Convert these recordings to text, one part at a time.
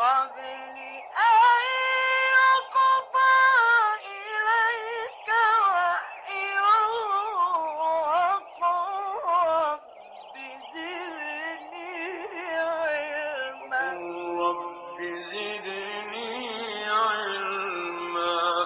قبل أن يقضى إليك وحيه وقل رب زدني علما رب زدني علما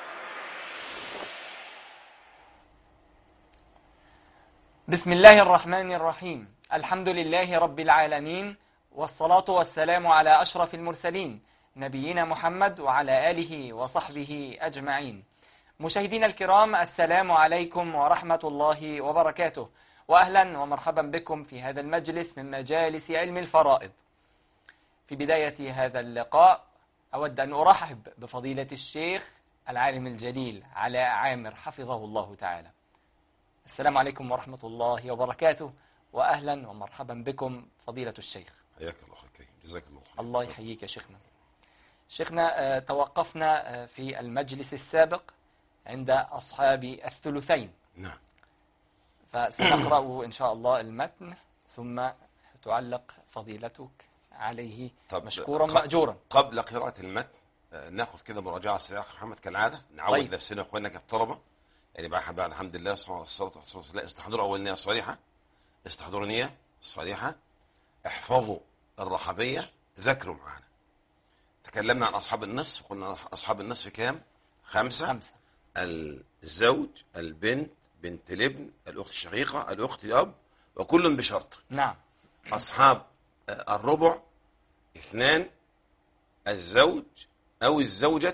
بسم الله الرحمن الرحيم الحمد لله رب العالمين والصلاة والسلام على أشرف المرسلين نبينا محمد وعلى آله وصحبه أجمعين مشاهدينا الكرام السلام عليكم ورحمة الله وبركاته وأهلا ومرحبا بكم في هذا المجلس من مجالس علم الفرائض في بداية هذا اللقاء أود أن أرحب بفضيلة الشيخ العالم الجليل علاء عامر حفظه الله تعالى السلام عليكم ورحمة الله وبركاته وأهلا ومرحبا بكم فضيلة الشيخ حياك الله اخي الكريم جزاك الله خير الله يحييك يا شيخنا شيخنا آه، توقفنا آه، في المجلس السابق عند أصحاب الثلثين نعم فسنقرأ إن شاء الله المتن ثم تعلق فضيلتك عليه طب مشكورا ق- مأجورا قبل قراءة المتن آه، ناخذ كده مراجعة سريعة أخي محمد كالعادة نعود طيب. نفسنا واخواننا كالطلبة يعني بعد بعد الحمد لله صلى الصلاة والسلام لا استحضروا أول نية صريحة استحضروا نية صريحة احفظوا الرحبية ذاكروا معانا تكلمنا عن أصحاب النصف قلنا أصحاب النصف كام؟ خمسة خمسة الزوج البنت بنت الابن الأخت الشقيقة الأخت الأب وكل بشرط نعم أصحاب آه، الربع اثنان الزوج أو الزوجة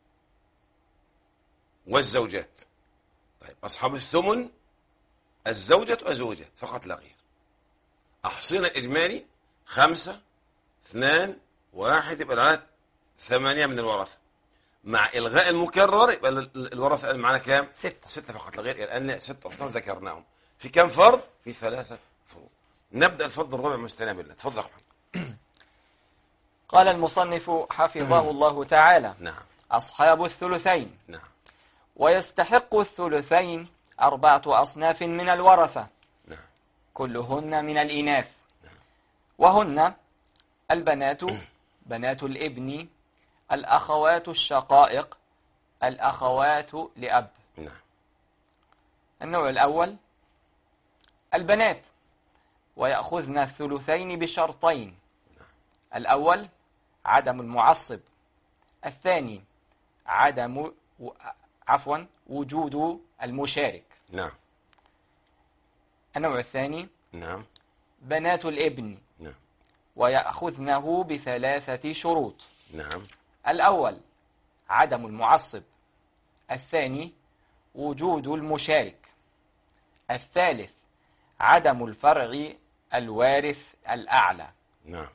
والزوجات طيب أصحاب الثمن الزوجة وزوجات فقط لا غير أحصينا الإجمالي خمسة اثنان واحد يبقى العدد ثمانية من الورثة مع إلغاء المكرر يبقى ال- ال- الورثة معنا كام؟ ستة ستة فقط لا غير لأن ستة أصناف ذكرناهم في كم فرض؟ في ثلاثة فروض نبدأ الفرض الرابع مستنى بالله تفضل يا أخي محمد. قال المصنف حفظه الله تعالى نعم أصحاب الثلثين نعم ويستحق الثلثين أربعة أصناف من الورثة نعم كلهن من الإناث وهن البنات بنات الابن الأخوات الشقائق الأخوات لأب نعم النوع الأول البنات ويأخذن الثلثين بشرطين الأول عدم المعصب الثاني عدم و- عفوا وجود المشارك نعم النوع الثاني نعم بنات الابن نعم ويأخذنه بثلاثة شروط نعم الأول عدم المعصب الثاني وجود المشارك الثالث عدم الفرع الوارث الأعلى نعم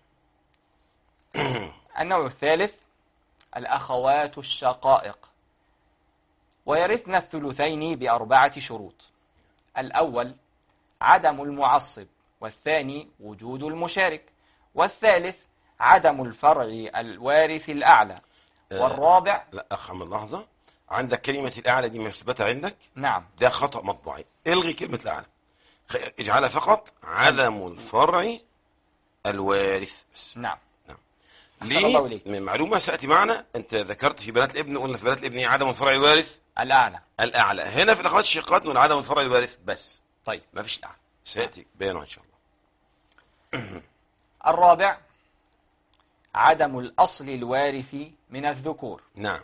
النوع الثالث الأخوات الشقائق ويرثن الثلثين بأربعة شروط الأول عدم المعصب والثاني وجود المشارك والثالث عدم الفرع الوارث الأعلى والرابع لا أخ محمد لحظة عندك كلمة الأعلى دي مثبتة عندك نعم ده خطأ مطبعي الغي كلمة الأعلى خ- اجعلها فقط عدم الفرع الوارث بس نعم أحسن ليه؟ الله إليك. من معلومة سأتي معنا أنت ذكرت في بنات الابن قلنا في بنات الابن إيه؟ عدم الفرع الوارث الأعلى الأعلى هنا في الأخوات الشقات نقول عدم الفرع الوارث بس طيب ما فيش الأعلى سيأتي بيانه إن شاء الله الرابع عدم الأصل الوارث من الذكور نعم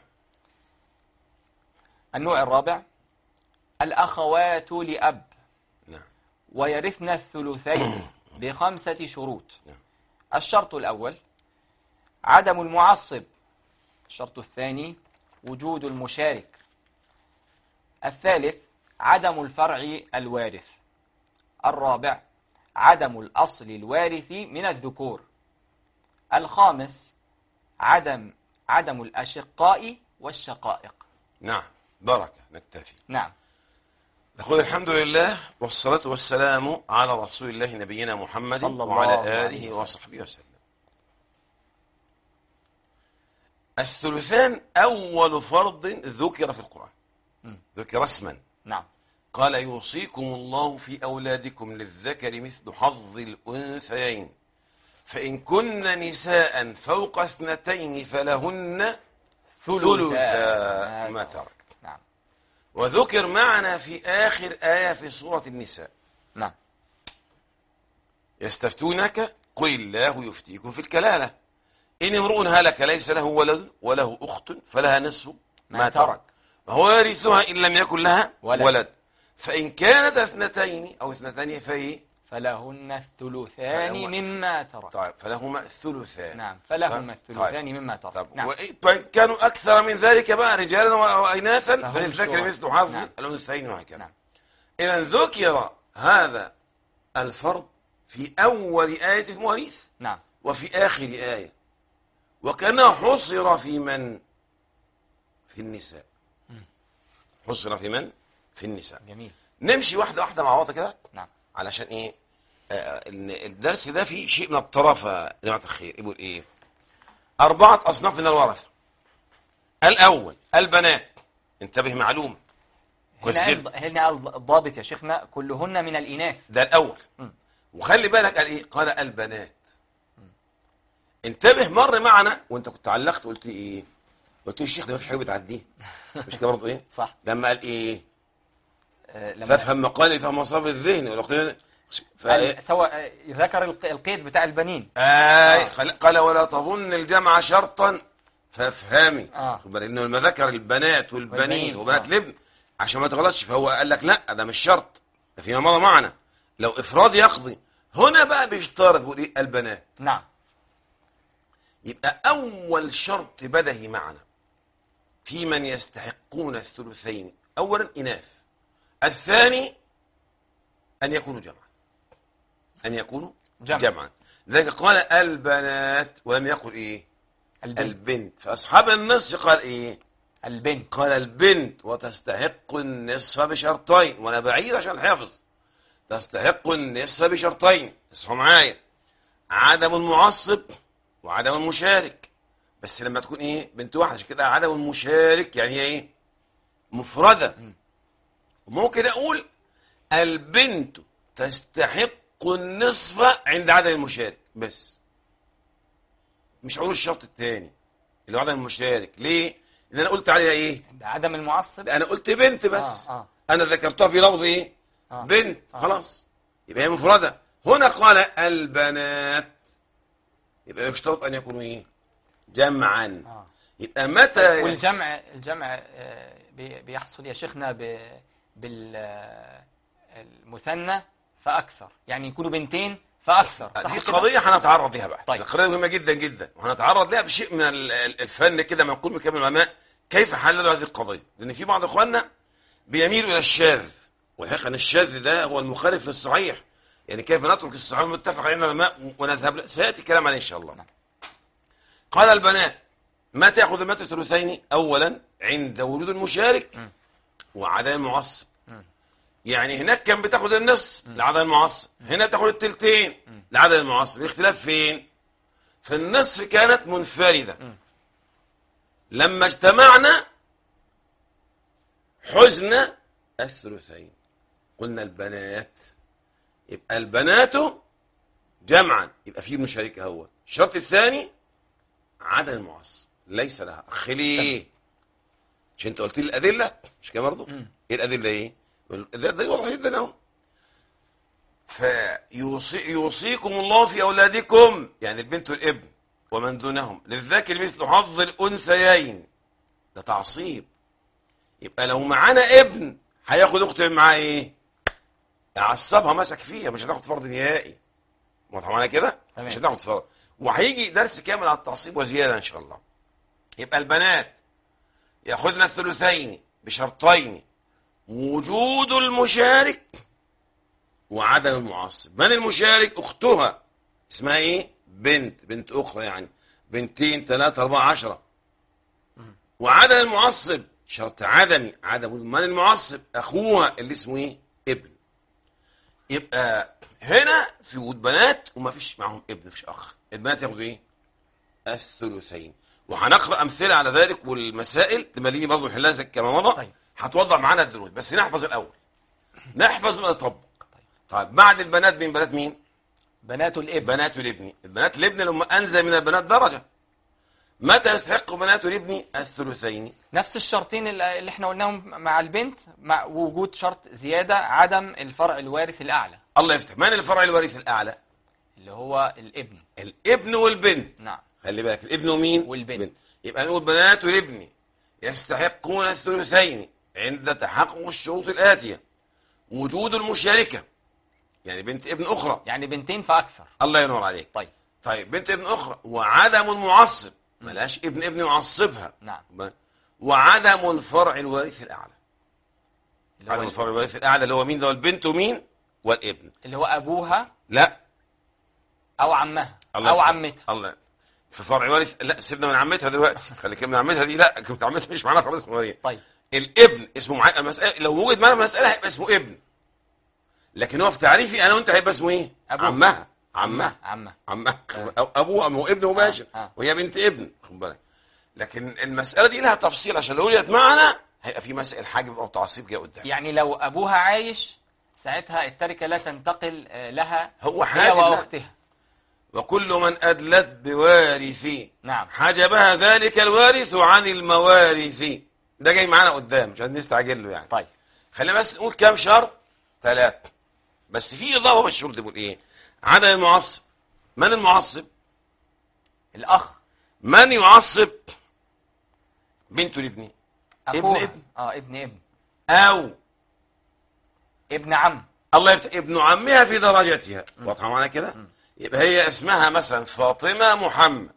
النوع الرابع الأخوات لأب نعم ويرثن الثلثين بخمسة شروط نعم. الشرط الأول عدم المعصب الشرط الثاني وجود المشارك الثالث عدم الفرع الوارث الرابع عدم الأصل الوارث من الذكور الخامس عدم عدم الأشقاء والشقائق نعم بركة نكتفي نعم نقول الحمد لله والصلاة والسلام على رسول الله نبينا محمد صلى الله وعلى عليه آله وسلم. وصحبه وسلم الثلثان أول فرض ذكر في القرآن ذكر اسما نعم قال يوصيكم الله في أولادكم للذكر مثل حظ الأنثيين فإن كن نساء فوق اثنتين فلهن ثلثا ثلثا ما ترك نعم وذكر معنا في آخر آية في سورة النساء نعم يستفتونك قل الله يفتيكم في الكلالة إن امرؤ هلك ليس له ولد وله أخت فلها نصف ما, ما ترك ترك. وهو يرثها إن لم يكن لها ولد. ولد, ولد. فإن كانت اثنتين أو اثنتين فهي فلهن الثلثان فلهن- مما ترك طيب فلهما الثلثان نعم فلهما طيب. الثلثان مما ترك طب نعم وإن وإن كانوا أكثر من ذلك بقى رجالا و- وإناثا فهم فللذكر الشرع. مثل حظ نعم. الأنثيين وهكذا نعم. إذا ذكر هذا الفرض في أول آية المواريث نعم وفي آخر آية وكان حصر في من في النساء حصر في من في النساء جميل نمشي واحدة واحدة مع بعض كده نعم علشان ايه آه إن الدرس ده فيه شيء من الطرافة يا جماعة الخير يقول ايه أربعة أصناف من الورثة الأول البنات انتبه معلومة كويس هنا جدا هنا الضابط يا شيخنا كلهن من الإناث ده الأول مم. وخلي بالك قال ايه قال البنات انتبه مر معنا وانت كنت علقت قلت لي ايه قلت لي الشيخ ده ما فيش حاجه بتعديه مش كده برضه ايه صح لما قال ايه آه، لما فافهم مقالي فهم مصاب الذهن والأخت- ف... قال- سواء آه، ذكر الق- القيد بتاع البنين آي قال- قال ولا تظن الجمع شرطا فافهمي آه. خد بالك انه لما ذكر البنات والبنين والبنين، وبنات آه. الابن عشان ما تغلطش فهو قال لك لا ده مش شرط ده فيما مضى معنا لو افراد يقضي هنا بقى بيشترط بيقول ايه البنات نعم يبقى اول شرط بدهي معنا في من يستحقون الثلثين اولا اناث الثاني ان يكونوا جمعا ان يكونوا جمع. جمعا لذلك قال البنات ولم يقل ايه البنت البنت فاصحاب النصف قال ايه البنت قال البنت وتستحق النصف بشرطين وانا بعيد عشان الحفظ تستحق النصف بشرطين اصحوا معايا عدم المعصب وعدم المشارك بس لما تكون ايه بنت واحده عشان كده عدم المشارك يعني هي ايه مفرده وممكن اقول البنت تستحق النصف عند عدم المشارك بس مش هقول الشرط الثاني اللي هو عدم المشارك ليه لان انا قلت عليها ايه ده عدم المعصب لا انا قلت بنت بس آه، آه. انا ذكرتها في لفظ ايه آه. بنت آه. خلاص يبقى هي مفردة هنا قال البنات يبقى يشترط ان يكونوا ايه جمعا آه. يبقى متى والجمع الجمع آه، بي- بيحصل يا شيخنا ب- بالمثنى فأكثر يعني يكونوا بنتين فأكثر صح دي كده؟ قضية هنتعرض لها بقى طيب. طيب. قضية مهمة جدا جدا وهنتعرض لها بشيء من ال- ال- الفن كده منقول من كلام العلماء كيف حللوا هذه القضية لأن في بعض إخواننا بيميلوا إلى الشاذ والحقيقة أن الشاذ ده هو المخالف للصحيح يعني كيف نترك الصحيح المتفق عليه العلماء ونذهب له سيأتي كلام عليه إن شاء الله نعم. قال البنات ما تأخذ المات الثلثين أولا عند وجود المشارك وعدم المعصب يعني هناك كان بتاخد النصف لعدم المعصب هنا تاخد التلتين لعدم المعصب الاختلاف فين في النصف كانت منفردة لما اجتمعنا حزن الثلثين قلنا البنات يبقى البنات جمعا يبقى في مشاركة هو الشرط الثاني عدم المعصب ليس لها اخ ليه مش انت قلت لي الادله مش كده برضه ايه الادله ايه ده ده واضح جدا اهو فيوصي يوصيكم الله في اولادكم يعني البنت والابن ومن دونهم للذكر مثل حظ الانثيين ده تعصيب يبقى لو معانا ابن هياخد اخته معاه ايه يعصبها مسك فيها مش هتاخد فرض نهائي واضح معانا كده تمام. مش هتاخد فرض وهيجي درس كامل على التعصيب وزياده ان شاء الله يبقى البنات ياخذن الثلثين بشرطين وجود المشارك وعدم المعصب من المشارك اختها اسمها ايه بنت بنت اخرى يعني بنتين ثلاثة أربعة عشرة وعدم المعصب شرط عدمي عدم من المعصب اخوها اللي اسمه ايه ابن يبقى هنا في وجود بنات وما فيش معهم ابن مفيش اخ البنات ياخدوا ايه الثلثين وهنقرا امثله على ذلك والمسائل تمليني برضه نحلها زي كما مضى طيب. هتوضح معانا الدروس بس نحفظ الاول نحفظ ما نطبق طيب بعد البنات مين بنات مين بنات الابن بنات الابن البنات الابن لما انزل من البنات درجه متى يستحق بنات الابن الثلثين نفس الشرطين اللي اللي احنا قلناهم مع البنت مع وجود شرط زيادة عدم الفرع الوارث الأعلى الله يفتح من الفرع الوارث الاعلى اللي هو الابن الابن والبنت نعم خلي بالك الابن ومين والبنت. بنت. يبقى نقول بنات الابن يستحقون الثلثين عند تحقق الشروط الآتية وجود المشاركة يعني بنت ابن أخرى يعني بنتين فأكثر الله ينور عليك طيب طيب بنت ابن أخرى وعدم المعصب ملاش ابن ابن يعصبها نعم وعدم الفرع الوارث الأعلى اللي عدم هو, الفرع الوارث الأعلى اللي هو مين ده البنت ومين والابن اللي هو أبوها لا أو عمها الله أو يفتح. عمتها الله في فرع وارث لا سيبنا من عمتها دلوقتي خليك من عمتها دي لا كنت عمتها مش معانا خلاص مريم طيب الابن اسمه معايا المسألة لو وجد معانا المسألة هيبقى اسمه ابن لكن هو في تعريفي انا وانت هيبقى اسمه ايه؟ أبوه. عمها عمها عمها عمها آه. أو ابوه أو ابن مباشر آه، آه. وهي بنت ابن خد بالك لكن المسألة دي لها تفصيل عشان لو وجدت معنا هيبقى في مسائل حاجب او تعصيب جاي قدام يعني لو أبوها عايش ساعتها التركة لا تنتقل آه، لها هو هي حاجب لها. وأختها وكل من أدلت بوارث نعم حجبها ذلك الوارث عن الموارث ده جاي معانا قدام عشان نستعجل له يعني طيب خلينا بس نقول كام شرط ثلاثة بس في إضافة في الشروط دي بيقول إيه عدم المعصب من المعصب الأخ من يعصب بنته لابنه أخوها ابن. اه ابن ابن أو ابن عم الله يفتح ابن عمها في درجتها واضحة معنا كده يبقى هي اسمها مثلا فاطمة محمد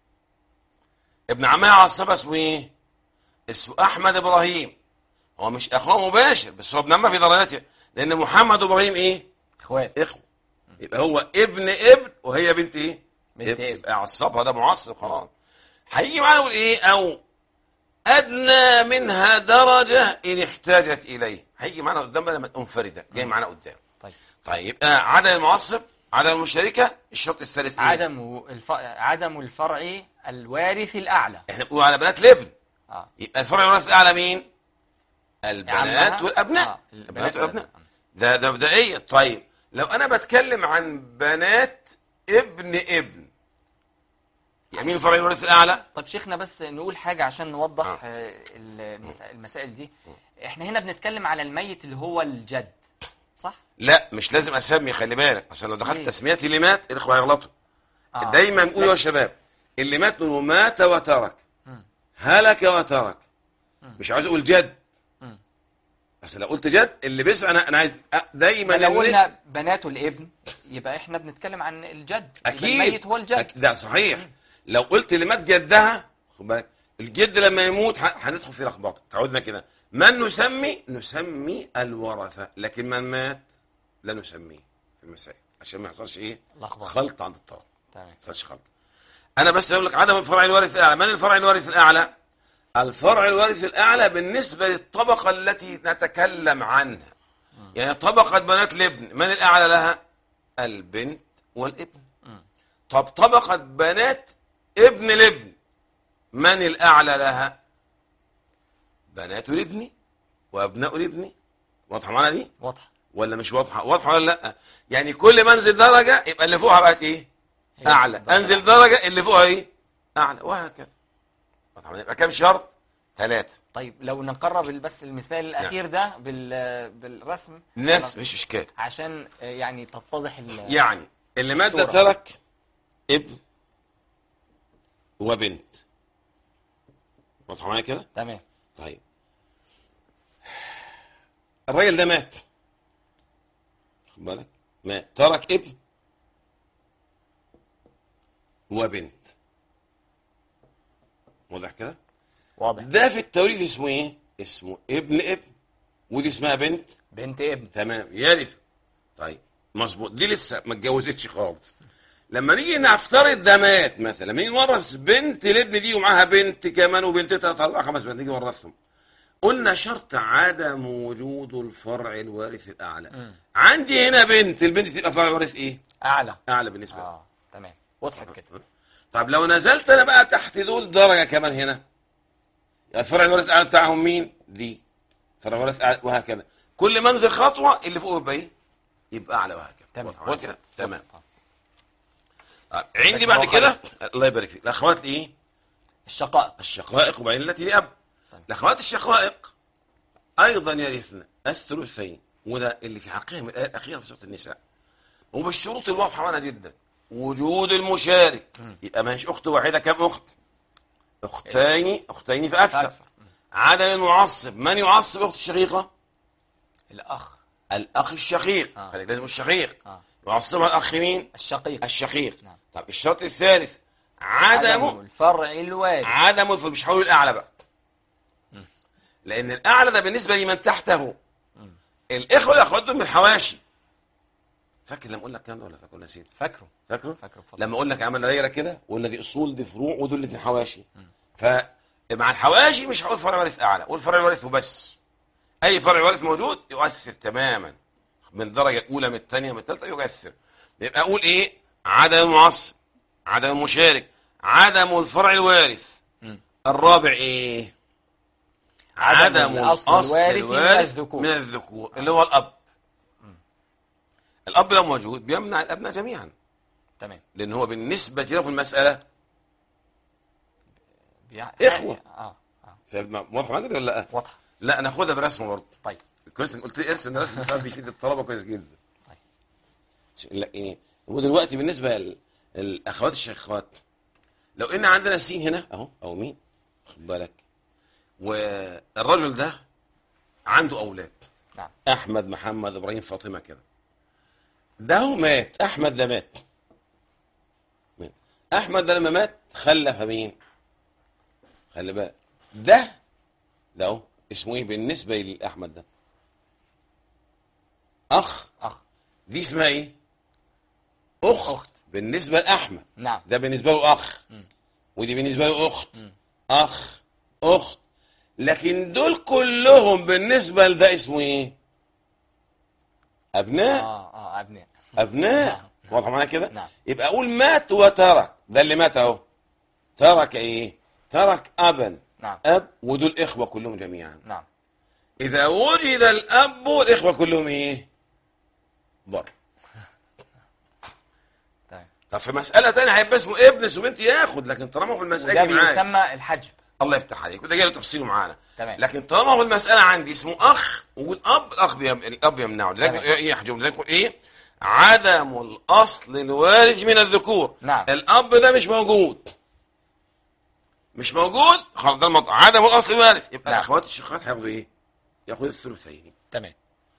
ابن عمها عصبها اسمه ايه اسمه احمد ابراهيم هو مش اخوه مباشر بس هو ابن عمها في درجتها لان محمد وابراهيم ايه اخوات اخوه يبقى هو ابن ابن وهي بنت ايه بنت ابن. يبقى عصبها ده معصب خلاص هيجي معانا يقول ايه او ادنى منها درجه ان احتاجت اليه هيجي معانا قدام بقى لما منفرده جاي معانا قدام طيب طيب يبقى عدم المعصب عدم المشاركه الشرط الثالث إيه؟ عدم الف... عدم الفرع الوارث الأعلى احنا بنقول على بنات الابن اه يبقى الفرع الوارث الاعلى مين البنات عمها. والابناء آه، البنات البنات والابناء والأبناء. ده ده مبدئيا طيب لو انا بتكلم عن بنات ابن ابن يعني مين الفرع الوارث الاعلى طب شيخنا بس نقول حاجة عشان نوضح آه. آه. المسائل, المسائل دي احنا هنا بنتكلم على الميت اللي هو الجد صح؟ لا مش لازم اسمي خلي بالك اصل لو دخلت ليه؟ تسميات اللي مات الاخوه هيغلطوا آه. دايما نقول لا. يا شباب اللي مات نقول مات وترك هلك وترك مش عايز اقول جد مم. بس لو قلت جد اللي بيسمع انا انا عايز أ- دايما لو الناس قلنا بناته الابن يبقى احنا بنتكلم عن الجد يبقى اكيد الميت هو الجد أكيد ده صحيح لو قلت اللي مات جدها خد بالك الجد لما يموت ه- هندخل في لخبطه تعودنا كده من نسمي نسمي الورثه لكن من مات لا نسميه في المسائل عشان ما يحصلش ايه لخبطة. خلط عند الطرف تمام ما يحصلش خلط انا بس اقول لك عدم الفرع الوارث الاعلى من الفرع الوارث الاعلى الفرع الوارث الاعلى بالنسبه للطبقه التي نتكلم عنها يعني طبقه بنات الابن من الاعلى لها البنت والابن طب طبقه بنات ابن الابن من الاعلى لها بنات الابن وابناء الابن واضحه معانا دي واضحة ولا مش واضحه واضحه ولا لا يعني كل ما انزل درجه يبقى اللي فوقها بقت ايه هي اعلى الدرجة. انزل درجه اللي فوقها ايه اعلى وهكذا طبعا يبقى كام شرط ثلاثه طيب لو نقرب بس المثال الأخير ده بال... بالرسم الناس خلاص. مش اشكال عشان آه، يعني تتضح ال... يعني اللي مات ده الصورة. ترك ابن وبنت واضحه معايا كده تمام طيب الراجل ده مات خد بالك مات ترك ابن وبنت واضح كده واضح ده في التوريث اسمه ايه اسمه ابن ابن ودي اسمها بنت بنت ابن تمام يرث طيب مظبوط دي لسه ما اتجوزتش خالص لما نيجي نفترض ده مات مثلا مين ورث بنت الابن دي ومعاها بنت كمان وبنت ثلاث اربع خمس بنات نيجي نورثهم قلنا شرط عدم وجود الفرع الوارث الاعلى عندي هنا بنت البنت تبقى فرع وارث ايه أعلى اعلى بالنسبه لي اه تمام وضحت كده طب لو نزلت انا بقى تحت دول درجه كمان هنا يبقى الفرع الوارث الاعلى بتاعهم مين دي فرع الوارث الاعلى وهكذا كل ما انزل خطوه اللي فوق يبقى ايه يبقى اعلى وهكذا تمام واضح معايا كده؟ تمام واضح. آه، عندي لكن بعد هو كده الله يبارك فيك الاخوات الايه الشقائق الشقائق وبعدين التي لاب طيب. الاخوات الشقائق ايضا يرثن الثلثين وده اللي في حقهم من الايه الاخيره في سوره النساء وبالشروط الواضحه وانا جدا وجود المشارك يبقى ماهيش اخت واحده كم اخت اختين اختين فاكثر أكثر. عدم المعصب من يعصب اخت الشقيقه الأخ الاخ الشقيق آه. خليك لازم الشقيق آه. يعصبها الاخ مين الشقيق الشقيق نعم. طب الشرط الثالث عدم الفرع الوارث عدم الف... مش هقول الاعلى بقى لان الاعلى ده بالنسبه لمن تحته الاخوه والاخوات دول من الحواشي فاكر لما اقول لك الكلام ده ولا فاكر نسيت فاكره فاكره فاكره بفضل. لما اقول لك عملنا دايره كده وقلنا دي اصول دي فروع ودول الاثنين حواشي فمع الحواشي مش هقول فرع وارث اعلى قول فرع وارث وبس اي فرع وارث موجود يؤثر تماما من الدرجه الاولى من الثانيه من الثالثه يؤثر يبقى اقول ايه عدم المعصب عدم المشارك عدم الفرع الوارث مم. الرابع ايه عدم الأصل الوارث من الذكور. من الذكور اللي هو الاب الاب لو موجود بيمنع الابناء جميعا تمام لان هو بالنسبه له في المساله بيع... إخوة. اه اه فاهم- موافق معاك كده ولا لا؟ واضح لا ناخدها برسمه برضه طيب كويس إنك قلت لي ارسم رسم صعب بيفيد الطلبه كويس جدا طيب. ش- لا ايه ودلوقتي بالنسبه لل- للاخوات الشيخات لو ان عندنا سين هنا اهو او مين خد بالك والرجل ده عنده اولاد نعم احمد محمد ابراهيم فاطمه كده ده هو مات احمد ده مات مات. احمد ده لما مات خلف مين خلي بالك ده ده اهو اسمه ايه بالنسبه لاحمد ده اخ اخ دي اسمها ايه اخت, أخت. بالنسبه لاحمد نعم ده بالنسبه له اخ مم. ودي بالنسبه له اخت مم. اخ اخت لكن دول كلهم بالنسبه لده اسمه ايه ابناء اه اه ابناء ابناء نعم. واضح معايا كده نعم. يبقى اقول مات وترك ده اللي مات اهو ترك ايه ترك ابا نعم اب ودول اخوه كلهم جميعا نعم اذا وجد الاب والاخوه كلهم ايه بر تمام طب في مساله ثانيه هيبقى اسمه ابن وبنت ياخد لكن طالما هو في المساله وده دي معايا بيسمى الحجب الله يفتح عليك وده جاي له تفصيله معانا تمام. لكن طالما هو المساله عندي اسمه اخ وجود اب الاخ بيم... الاب يمنعه لذلك تمام. يحجب لذلك يقول ايه عدم الاصل الوارث من الذكور نعم. الاب ده مش موجود مش موجود خلاص ده الموضوع عدم الاصل الوارث يبقى نعم. الاخوات الشقات هياخدوا ايه ياخدوا الثلثين تمام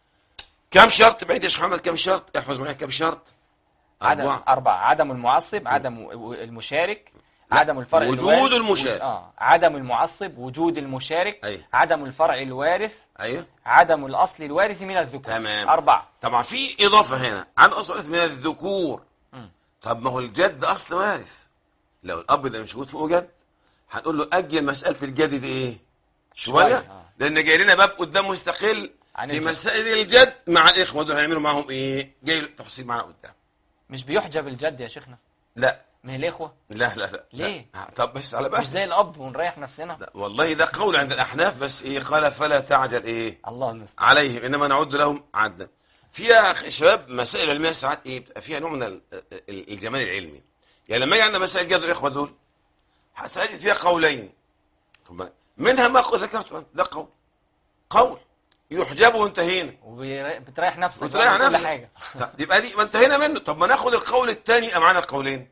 كم شرط بعيد يا شيخ محمد كم شرط احفظ معايا كم شرط عدم أربعة. أربعة عدم المعصب عدم و- المشارك عدم الفرع وجود الوارث المشارك. وج- اه عدم المعصب وجود المشارك أيوة. عدم الفرع الوارث ايوه عدم الأصل الوارث من الذكور تمام. أربعة طبعا في اضافه هنا عن اصل وارث من الذكور مم. طب ما هو الجد اصل وارث لو الاب ده مش موجود فوق جد هنقول له اجل مساله الجد دي ايه شوية، شويه آه. لان جاي لنا باب قدام مستقل عن في الجد. مسائل الجد مع الاخوه دول هيعملوا معاهم ايه جاي له تفصيل معانا قدام مش بيحجب الجد يا شيخنا لا من الإخوة لا لا لا ليه؟ لا. طب بس على مش بقى زي الأب ونريح نفسنا لا، والله ده قول عند الاحناف بس ايه قال فلا تعجل ايه الله المستعان عليهم انما نعد لهم عدا فيها يا شباب مسائل علميه ساعات ايه بتبقى فيها نوع من ال- ال- الجمال العلمي يعني لما يجي عندنا مسائل جد الاخوه دول هتجد فيها قولين خد بالك. منها ما ذكرته أنت، ده قول قول يحجب وانتهينا وبتريح نفسك وتريح بقى من كل نفسك حاجة طب يبقى دي ما انتهينا منه طب ما ناخد القول الثاني يبقى معانا القولين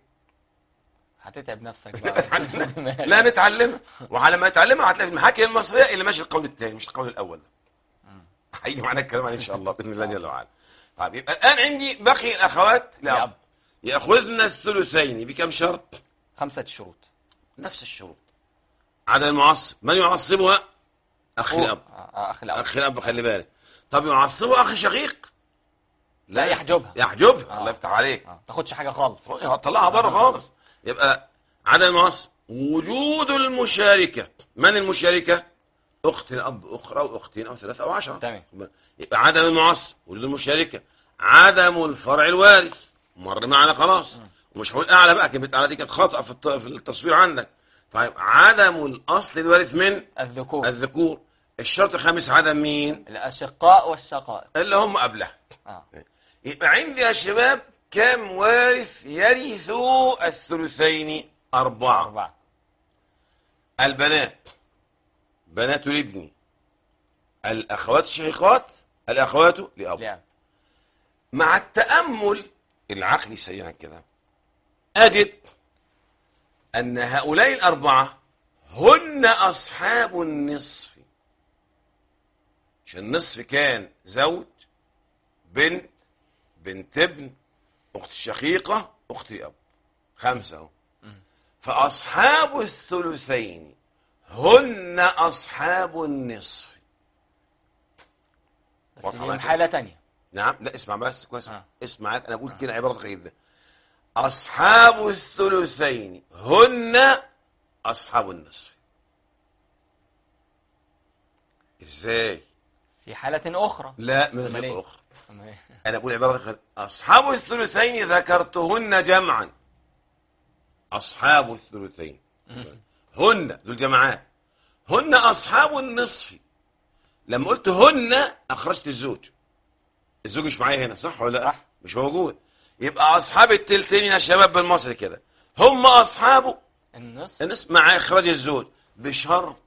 هتتعب نفسك بقى لا نتعلمها وعلى ما نتعلمها هتلاقي في المحاكي المصريه اللي ماشي القول الثاني مش القول الاول ده هيجي معانا الكلام عليه ان شاء الله باذن الله جل وعلا طيب يبقى الان عندي بقي الاخوات يا لأب أب ياخذن الثلثين بكم شرط خمسة شروط نفس الشروط عدم المعصب من يعصبها اخ الاب آه، آه، أخ الأب اخ الاب خلي بالك طب يعصبها اخ شقيق لا يحجبها يحجبها آه. الله يفتح عليك آه، تاخدش حاجة خالص طلعها بره خالص يبقى عدم المعصب وجود المشاركة من المشاركة أخت الأب أخرى وأختين أو ثلاثة أو عشرة تمام. يبقى عدم المعصب وجود المشاركة عدم الفرع الوارث مر معنا خلاص ومش هقول أعلى بقى كلمة أعلى دي كانت خاطئة في الت- في التصوير عندك طيب عدم الأصل الوارث من الذكور الذكور الشرط الخامس عدم مين الأشقاء والشقائق اللي هم قبلها آه. يبقى عندي يا شباب كم وارث يرث الثلثين أربعة أربعة البنات بنات الابن الأخوات الشقيقات الأخوات لأب لأب مع التأمل العقلي سريعا كده أجد أن هؤلاء الأربعة هن أصحاب النصف عشان النصف كان زوج بنت بنت ابن أخت شقيقة أخت أب خمسة أهو. فأصحاب الثلثين هن أصحاب النصف بس واضحة دي معاك؟ حالة تانية نعم لا اسمع بس كويس آه. اسمع انا اقول كده عباره غير ده اصحاب الثلثين هن اصحاب النصف ازاي في حالة أخرى لا من أمال غير إيه؟ اخرى أمال إيه؟ انا بقول عباره غير اصحاب الثلثين ذكرتهن جمعا اصحاب الثلثين هن دول جماعات هن اصحاب النصف لما قلت هن اخرجت الزوج الزوج مش معايا هنا صح ولا لا صح. مش موجود يبقى اصحاب التلتين يا شباب بالمصري كده هم اصحاب النصف النصف مع اخراج الزوج بشرط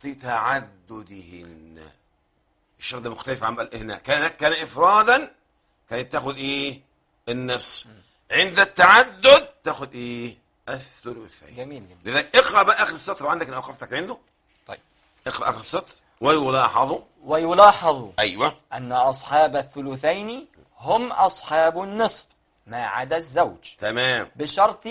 تعددهن الشرط ده مختلف عن بقى هنا كان كان افرادا كانت تاخد ايه النصف عند التعدد تاخد ايه الثلثين جميل جدا لذلك اقرا بقى اخر السطر عندك انا اوقفتك عنده طيب اقرا اخر السطر ويلاحظ ويلاحظ ايوه أن أصحاب الثلثين هم أصحاب النصف ما عدا الزوج تمام بشرط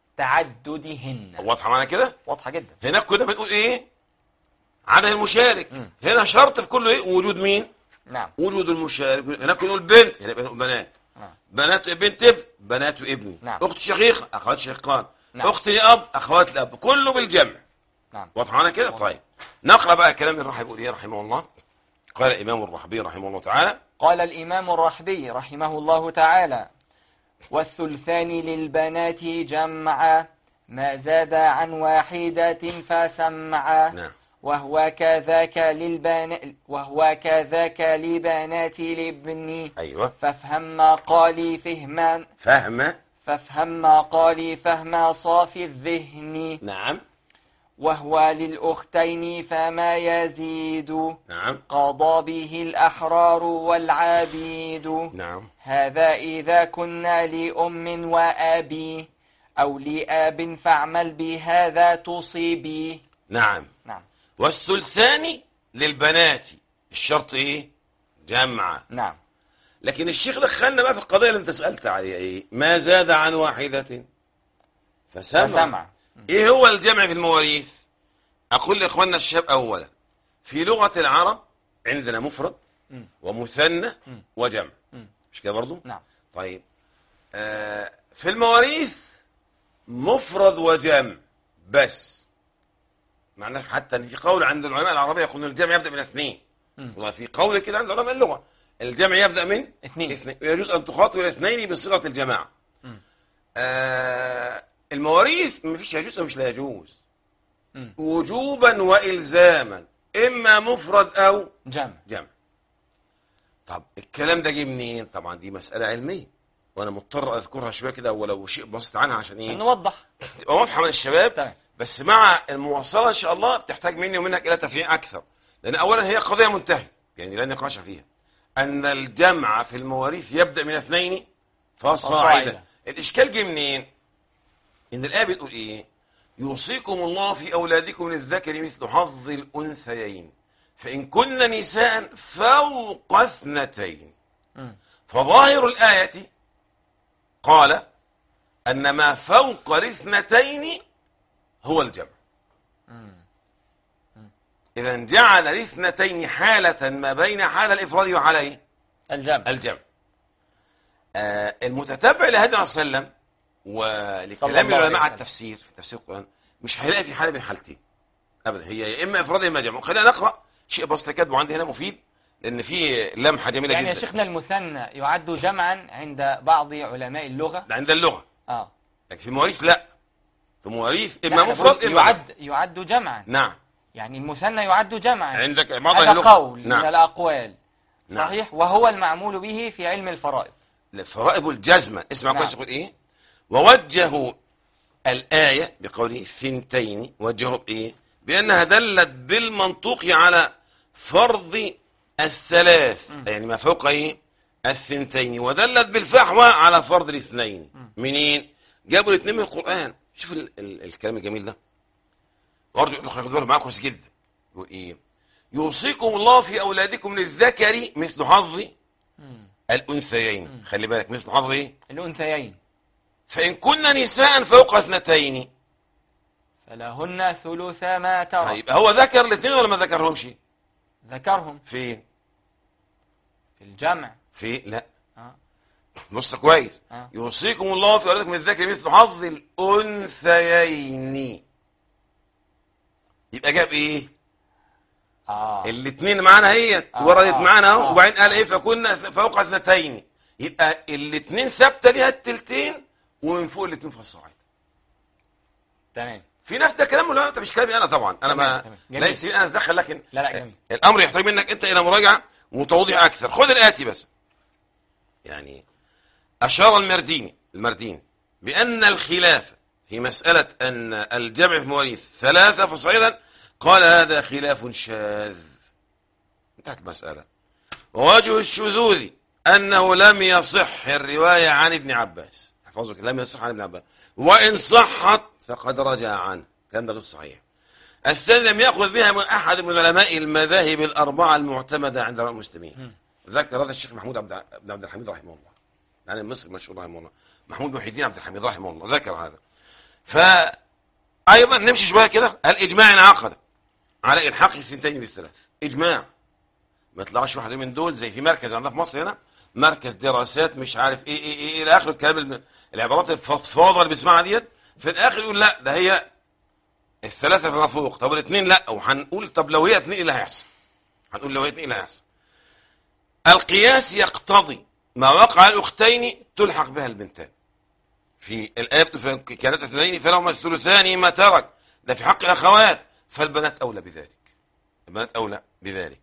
تعددهن واضحه معانا كده واضحة جدا هناك كنا بنقول ايه عدد المشارك هنا شرط في كله ايه وجود مين نعم وجود المشارك هناك نقول بنت هنا بنقول بنات نعم. بنات بنت ابن بنات ابن نعم. اخت شقيقه اخوات شقيقان نعم. اخت لاب اخوات لاب كله بالجمع نعم واضح معانا كده طيب نقرا بقى كلام الراحب يقول ايه رحمه الله قال الامام الرحبي رحمه الله تعالى قال الإمام الرحبي رحمه الله تعالى والثلثان للبنات جمعا ما زاد عن واحدة فسمعا نعم. وهو كذاك للبنات وهو كذاك لبنات الابن ايوه فافهم ما قالي فهما فهم فافهم ما قالي فهم صافي الذهن نعم وهو للأختين فما يزيد نعم قضى به الأحرار والعبيد نعم هذا إذا كنا لأم وأبي أو لآب فاعمل بهذا تصيبي نعم نعم والثلثان للبنات الشرط ايه جمع نعم لكن الشيخ دخلنا بقى في القضيه اللي انت سالت عليها ايه ما زاد عن واحده فسمع, فسمع ايه هو الجمع في المواريث اقول لاخواننا الشباب اولا في لغه العرب عندنا مفرد مم. ومثنى وجمع مم. مش كده برضو نعم طيب آه في المواريث مفرد وجمع بس معناه حتى ان في قول عند العلماء العربيه يقولون الجمع يبدا من اثنين مم. وفي قول كده عند علماء اللغه الجمع يبدا من اثنين. اثنين ويجوز ان تخاطب الاثنين بصيغه الجماعه مم. آه المواريث ما فيش يجوز ومش لا يجوز مم. وجوبا والزاما اما مفرد او جمع جمع طب الكلام ده جه منين طبعا دي مساله علميه وانا مضطر اذكرها شويه كده ولو شيء بسيط عنها عشان ايه نوضح تبقى واضحه من الشباب تمام. بس مع المواصله ان شاء الله بتحتاج مني ومنك الى تفريع اكثر لان اولا هي قضيه منتهيه يعني لا نقاش فيها ان الجمع في المواريث يبدا من اثنين فصاعدا فصاعدا. الاشكال جه منين ان الايه بتقول ايه يوصيكم الله في اولادكم للذكر مثل حظ الانثيين فان كن نساء فوق اثنتين مم. فظاهر الآية قال أن ما فوق الاثنتين هو الجمع إذا جعل الاثنتين حالة ما بين حال الإفراد وحالين الجمع الجمع آه المتتبع لهدي الله صلى الله عليه وسلم صلى ولكلام الله عليه العلماء على وسلم. التفسير في تفسير القرآن مش هيلاقي في حالة من حالتين أبدا هي يا إما إفراد يا إما جمع خلينا نقرأ شيء بسيط كاتبه عندي هنا مفيد لأن في لمحة جميلة يعني يا جدا شيخنا المثنى يعد جمعا عند بعض علماء اللغة عند اللغة اه لكن في المواريث لا في المواريث لا، اما أنا مفرد بقول اما جمع. يعد يعد جمعا نعم يعني المثنى يعد جمعا عندك بعض هذا اللغة قول من نعم الأقوال نعم. صحيح وهو المعمول به في علم الفرائض فرائب الجزمة اسمع نعم. كويس يقول ايه ووجهوا الآية بقوله ثنتين وجهوا بإيه بأنها دلت بالمنطوق على فرض الثلاث يعني ما فوق ايه الثنتين ودلت بالفحوى على فرض الاثنين منين جابوا الاثنين من القرآن شوف ال ال الكلام الجميل ده برضه خدوا بالكم معاكم كويس جدا يقول ايه يوصيكم الله في اولادكم للذكر مثل حظ الانثيين خلي بالك مثل حظ ايه الأنثيين فان كن نساء فوق اثنتين فلهن ثلث ما ترك طيب هو ذكر الاثنين ولا ما ذكرهمش ذكرهم فين في الجمع في لا آه. بص كويس آه. يوصيكم الله في اولادكم للذكر مثل حظ الانثيين يبقى جاب ايه آه. الاثنين معانا هي آه، وردت آه، معانا اهو آه. وبعدين قال ايه فكنا فوق اثنتين يبقى الاثنين ثابته ليها التلتين ومن فوق الاثنين في الصاعد تمام في ناس ده كلام ولا انت مش كلامي انا طبعا انا تمام، ما تمام. جميل. ليس لي انا اتدخل لكن لا لا جميل الامر يحتاج منك انت الى مراجعه وتوضيح اكثر خذ الاتي بس يعني اشار المرديني المرديني بان الخلاف في مساله ان الجمع في مواريث ثلاثه فصعيدا قال هذا خلاف شاذ انتهت المساله ووجه الشذوذ انه لم يصح الروايه عن ابن عباس احفظك لم يصح عن ابن عباس وان صحت فقد رجع عنه كان ده غير صحيح الثاني لم يأخذ بها من أحد من علماء المذاهب الأربعة المعتمدة عند المسلمين ذكر هذا الشيخ محمود عبد بن عبد الحميد رحمه الله يعني المصري المشهور رحمه الله محمود محي الدين عبد الحميد رحمه الله ذكر هذا فأيضا نمشي شوية كده الإجماع انعقد على إلحاق الثنتين بالثلاث إجماع ما يطلعش واحد من دول زي في مركز عندنا في مصر هنا مركز دراسات مش عارف ايه ايه ايه, إيه الى اخر الكلام الم- العبارات الفضفاضه اللي بيسمعها ديت في الاخر يقول لا ده هي الثلاثة فما فوق طب الاثنين لا وهنقول طب لو هي اثنين ايه اللي هيحصل هنقول لو هي اثنين ايه اللي هيحصل القياس يقتضي ما وقع الأختين تلحق بها البنتان في الآية بتقول كانت اثنين فلهما الثلثان ما ترك ده في حق الأخوات فالبنات أولى بذلك البنات أولى بذلك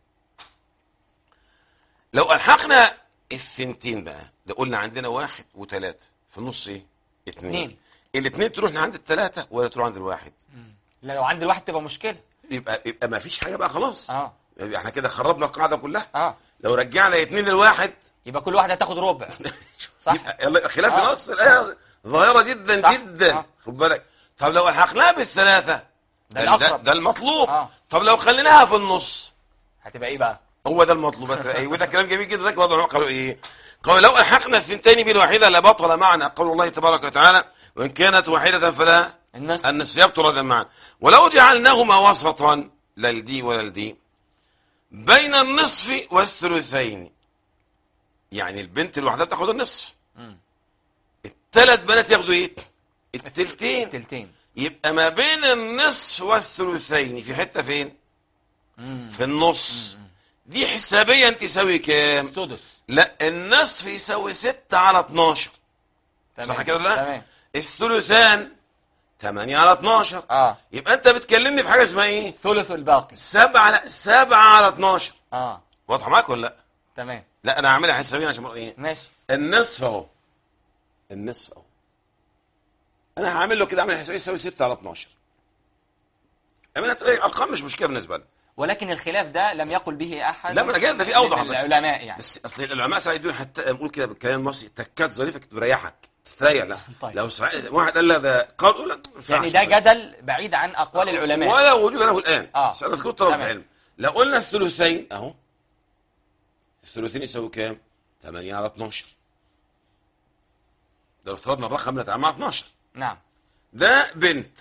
لو ألحقنا الثنتين بقى ده قلنا عندنا واحد وثلاثة في النص ايه؟ اثنين اتنين. الاثنين تروح عند الثلاثة ولا تروح عند الواحد لا لو عند الواحد تبقى مشكلة يبقى يبقى ما فيش حاجة بقى خلاص اه يبقى احنا كده خربنا القاعدة كلها اه لو رجعنا اثنين للواحد يبقى كل واحد هتاخد ربع صح يبقى يلا خلاف آه. نص الآية ظاهرة جدا صح. جدا آه. خد بالك طب لو الحقناها بالثلاثة ده ده, الأقرب. ده المطلوب آه. طب لو خليناها في النص هتبقى ايه بقى هو ده المطلوب ايه وده كلام جميل جدا ذاك وضعوا قالوا ايه قالوا لو الحقنا الثنتين بالواحده لبطل معنا قول الله تبارك وتعالى وان كانت واحده فلا النصف النصف يبطل هذا المعنى ولو جعلناهما وسطا لا لدي ولا لدي بين النصف والثلثين يعني البنت الواحده تاخد النصف مم. الثلاث بنات ياخدوا ايه التلتين تلتين يبقى ما بين النصف والثلثين في حته فين مم. في النص دي حسابيا تساوي كام السدس لا النصف يساوي 6 على 12 تمام صح كده ولا لا تمام الثلثان 8 على 12 اه يبقى انت بتكلمني في حاجه اسمها ايه ثلث الباقي 7 على 7 على 12 اه واضحه معاك ولا لا تمام لا انا هعملها حسابيا عشان مرة ايه ماشي النصف اهو النصف اهو انا هعمل له كده اعمل حسابي يساوي 6 على 12 اعملها تلاقي ارقام مش مشكله بالنسبه لنا ولكن الخلاف ده لم يقل به احد لا، ما أنا جاي ده في أوضح من بس. العلماء يعني بس اصل العلماء ساعات يدون حتى نقول كده بالكلام المصري تكات ظريفه تريحك تستريح لا طيب. لو سع- واحد قال لا ده قال لا ما ينفعش. يعني ده جدل بعيد عن اقوال العلماء ولا وجود له الان آه. سنذكر طلبه تمام. العلم لو قلنا الثلثين اهو الثلثين يساوي كام 8 على 12 ده لو افترضنا الرقم اللي مع 12 نعم ده بنت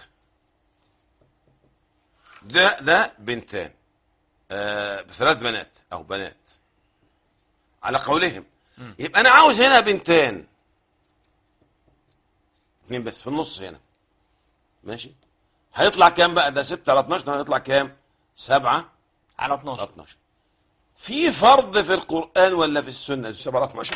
ده ده بنتان آه ثلاث بنات او بنات على قولهم يبقى انا عاوز هنا بنتان اثنين بس في النص هنا ماشي هيطلع كام بقى ده 6 على 12 ده هيطلع كام 7 على على 12 12 في فرض في القرآن ولا في السنة 7 على 12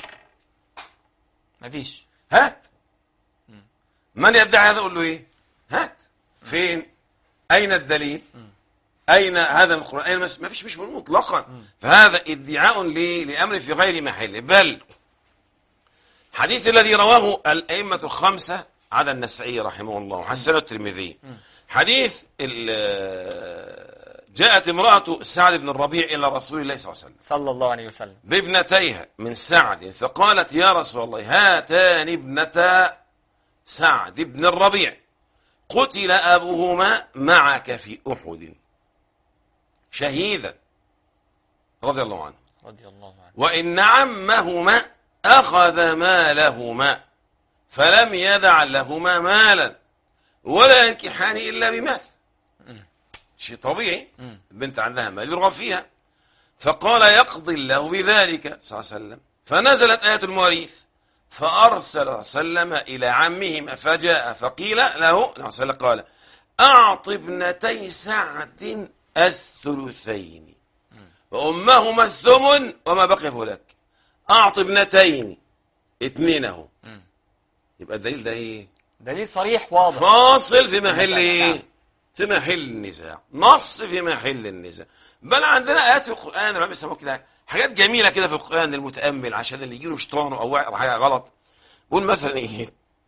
مفيش هات من يدعي هذا اقول له ايه هات فين اين الدليل اين هذا من القران اين مس... ما فيش مش مطلقا فهذا ادعاء ل... لامر في غير محله بل حديث الذي رواه الأئمة الخمسة عدا النسائي رحمه الله وحسنه الترمذي حديث ال- جاءت امرأة سعد بن الربيع إلى رسول الله صلى الله عليه وسلم صلى الله عليه وسلم بابنتيها من سعد فقالت يا رسول الله هاتان ابنتا سعد بن الربيع قتل أبوهما معك في أحد شهيدا رضي الله عنه رضي الله عنه وإن عمهما أخذ مالهما فلم يدع لهما مالا ولا ينكحان إلا بمال شيء طبيعي مم. البنت عندها مال يرغب فيها فقال يقضي الله بذلك صلى الله عليه وسلم فنزلت آية المواريث فأرسل صلى الله عليه وسلم إلى عمهما فجاء فقيل له صلى الله عليه وسلم قال أعط ابنتي سعد الثلثين وأمهما الثمن وما بقي فلك أعط ابنتين اتنين اهو مم. يبقى الدليل ده ايه دليل صريح واضح فاصل في محل نعم. ايه في محل النزاع نص في محل النزاع بل عندنا ايات في القران ما بيسموها كده حاجات جميله كده في القران المتامل عشان اللي يجي له شيطانه او واقع حاجه غلط بيقول مثلا ايه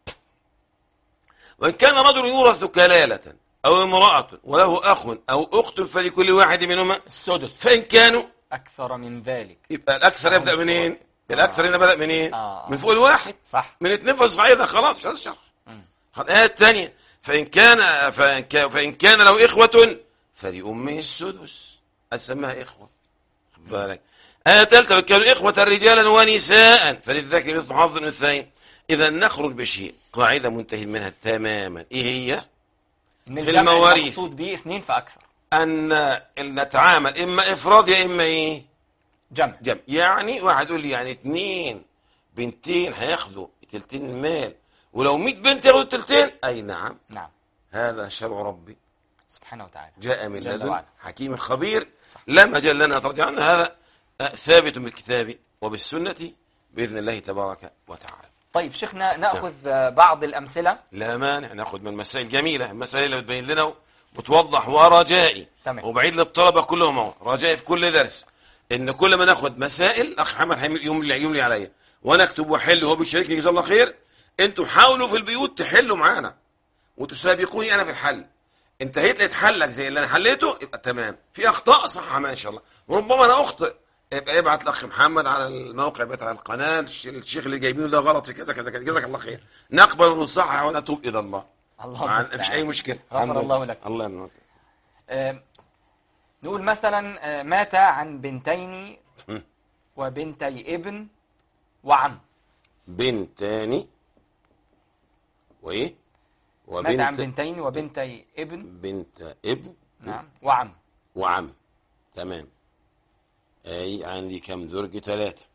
وان كان رجل يورث كلاله او امراه وله اخ او اخت فلكل واحد منهما السدس فان كانوا أكثر من ذلك يبقى الاكثر يبدا مش منين واحد. الاكثر هنا بدا منين آه. من فوق الواحد صح من اتنين فصاعدا خلاص مش عايز شرح مم. خلاص الآية الثانية فإن كان فإن كان, فإن كان له إخوة فلأمه السدس أسماها إخوة خد بالك آية ثالثة فإن كانوا إخوة رجالا ونساء فللذكر مثل حظ الأنثيين إذا نخرج بشيء قاعدة منتهي منها تماما إيه هي؟ إن في الجمع المواريث. المقصود به اثنين فأكثر أن نتعامل إما إفراد يا إما إيه؟ جمع جمع يعني واحد يقول لي يعني اتنين بنتين هياخدوا تلتين المال ولو 100 بنت ياخدوا التلتين أي نعم نعم هذا شرع ربي سبحانه وتعالى جاء من جل لدن وعلا. حكيم خبير صح. لا مجال لنا ترجع عنه هذا آه، ثابت بالكتاب وبالسنة بإذن الله تبارك وتعالى طيب شيخنا نأخذ آه، بعض الأمثلة لا مانع ناخذ من المسائل الجميلة المسائل اللي بتبين لنا وتوضح ورجائي تمام. وبعيد للطلبة كلهم اهو رجائي في كل درس ان كل ما ناخد مسائل اخ محمد هيعمل يملي يملي عليا وانا اكتب واحل وهو بيشاركني جزاه الله خير انتوا حاولوا في البيوت تحلوا معانا وتسابقوني انا في الحل انتهيت لقيت حلك زي اللي انا حليته يبقى تمام في اخطاء صح ما ان شاء الله وربما انا اخطئ يبقى ابعت الاخ محمد على الموقع بتاع القناه الش- الشيخ اللي جايبينه ده غلط في كذا كذا كذا جزاك الله خير نقبل ونصحح ونتوب الى الله الله ما المستعان. فيش اي مشكله غفر الحمد الله لله. لك. الله ينور آه، نقول مثلا آه، مات عن بنتين مم. وبنتي ابن وعم بنتان وايه مات عن وبنت بنتين وبنتي ابن بنت ابن نعم وعم وعم تمام اي عندي كم درج ثلاثة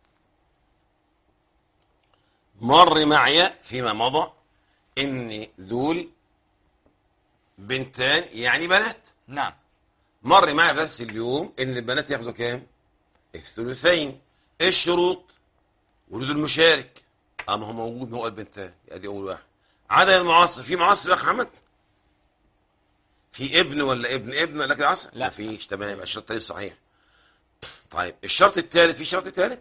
مر معي فيما مضى ان دول بنتان يعني بنات نعم مر معي في درس اليوم ان البنات ياخدوا كام الثلثين ايه الشروط وجود المشارك اما هو موجود ما هو البنتان ادي اول واحد عدد المعاصر في معاصر يا اخ محمد في ابن ولا ابن ابن ولا كده عصر لا. مفيش تمام يبقى الشرط الثالث صحيح طيب الشرط الثالث في شرط ثالث